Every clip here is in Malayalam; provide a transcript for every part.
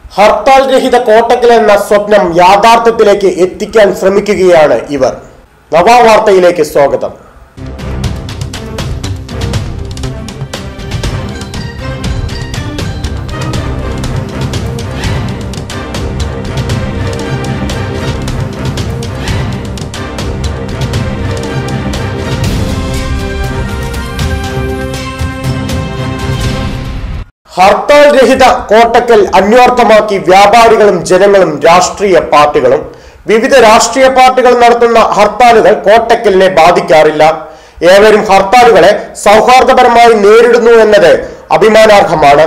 ഹർത്താൽ രഹിത കോട്ടക്കൽ എന്ന സ്വപ്നം യാഥാർത്ഥ്യത്തിലേക്ക് എത്തിക്കാൻ ശ്രമിക്കുകയാണ് ഇവർ നവാവാർത്തയിലേക്ക് സ്വാഗതം ഹർത്താൽ രഹിത കോട്ടക്കൽ അന്വർത്ഥമാക്കി വ്യാപാരികളും ജനങ്ങളും രാഷ്ട്രീയ പാർട്ടികളും വിവിധ രാഷ്ട്രീയ പാർട്ടികൾ നടത്തുന്ന ഹർത്താലുകൾ കോട്ടക്കലിനെ ബാധിക്കാറില്ല ഏവരും ഹർത്താലുകളെ സൗഹാർദ്ദപരമായി നേരിടുന്നു എന്നത് അഭിമാനാർഹമാണ്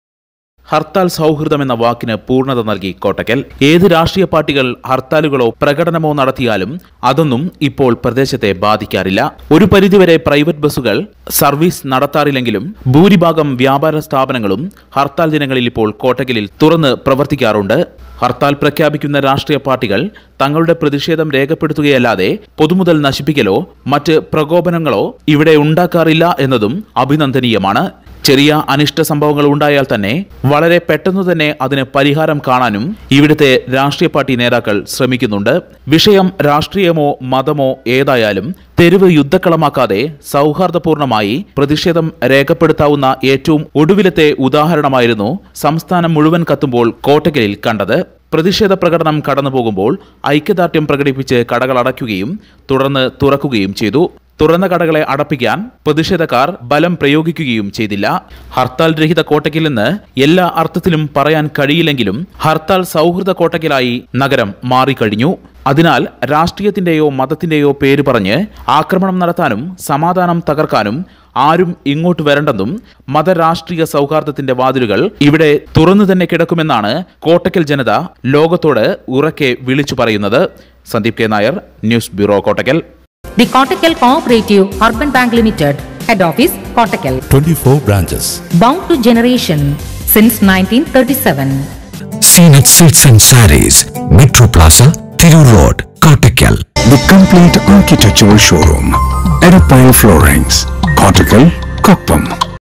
ഹർത്താൽ സൗഹൃദം എന്ന വാക്കിന് പൂർണ്ണത നൽകി കോട്ടക്കൽ ഏത് രാഷ്ട്രീയ പാർട്ടികൾ ഹർത്താലുകളോ പ്രകടനമോ നടത്തിയാലും അതൊന്നും ഇപ്പോൾ പ്രദേശത്തെ ബാധിക്കാറില്ല ഒരു പരിധിവരെ പ്രൈവറ്റ് ബസ്സുകൾ സർവീസ് നടത്താറില്ലെങ്കിലും ഭൂരിഭാഗം വ്യാപാര സ്ഥാപനങ്ങളും ഹർത്താൽ ദിനങ്ങളിൽ ഇപ്പോൾ കോട്ടക്കലിൽ തുറന്ന് പ്രവർത്തിക്കാറുണ്ട് ഹർത്താൽ പ്രഖ്യാപിക്കുന്ന രാഷ്ട്രീയ പാർട്ടികൾ തങ്ങളുടെ പ്രതിഷേധം രേഖപ്പെടുത്തുകയല്ലാതെ പൊതുമുതൽ നശിപ്പിക്കലോ മറ്റ് പ്രകോപനങ്ങളോ ഇവിടെ ഉണ്ടാക്കാറില്ല എന്നതും അഭിനന്ദനീയമാണ് ചെറിയ അനിഷ്ട സംഭവങ്ങൾ ഉണ്ടായാൽ തന്നെ വളരെ പെട്ടെന്ന് തന്നെ അതിന് പരിഹാരം കാണാനും ഇവിടുത്തെ രാഷ്ട്രീയ പാർട്ടി നേതാക്കൾ ശ്രമിക്കുന്നുണ്ട് വിഷയം രാഷ്ട്രീയമോ മതമോ ഏതായാലും തെരുവ് യുദ്ധക്കളമാക്കാതെ സൗഹാർദ്ദപൂർണമായി പ്രതിഷേധം രേഖപ്പെടുത്താവുന്ന ഏറ്റവും ഒടുവിലത്തെ ഉദാഹരണമായിരുന്നു സംസ്ഥാനം മുഴുവൻ കത്തുമ്പോൾ കോട്ടക്കലിൽ കണ്ടത് പ്രതിഷേധ പ്രകടനം കടന്നുപോകുമ്പോൾ ഐക്യദാർഢ്യം പ്രകടിപ്പിച്ച് കടകൾ അടയ്ക്കുകയും തുടർന്ന് തുറക്കുകയും ചെയ്തു തുറന്ന കടകളെ അടപ്പിക്കാൻ പ്രതിഷേധക്കാർ ബലം പ്രയോഗിക്കുകയും ചെയ്തില്ല ഹർത്താൽ രഹിത കോട്ടയ്ക്കിൽ നിന്ന് എല്ലാ അർത്ഥത്തിലും പറയാൻ കഴിയില്ലെങ്കിലും ഹർത്താൽ സൗഹൃദ കോട്ടയ്ക്കലായി നഗരം മാറിക്കഴിഞ്ഞു അതിനാൽ രാഷ്ട്രീയത്തിന്റെയോ മതത്തിന്റെയോ പേര് പറഞ്ഞ് ആക്രമണം നടത്താനും സമാധാനം തകർക്കാനും ആരും ഇങ്ങോട്ട് വരണ്ടെന്നും മതരാഷ്ട്രീയ സൗഹാർദ്ദത്തിന്റെ വാതിലുകൾ ഇവിടെ തുറന്നു തന്നെ കിടക്കുമെന്നാണ് കോട്ടക്കൽ ജനത ലോകത്തോട് ഉറക്കെ വിളിച്ചു പറയുന്നത് Sandeep K Nair news bureau Kottakkal The Kottakkal Cooperative Urban Bank Limited, Head Office, Kottakkal. 24 branches. Bound to generation since 1937. Seenat Silks and Sarees, Metro Plaza, Thiru Road, Kottakkal. The complete architectural showroom. Edipile Floorings, Kottakkal, Koppam.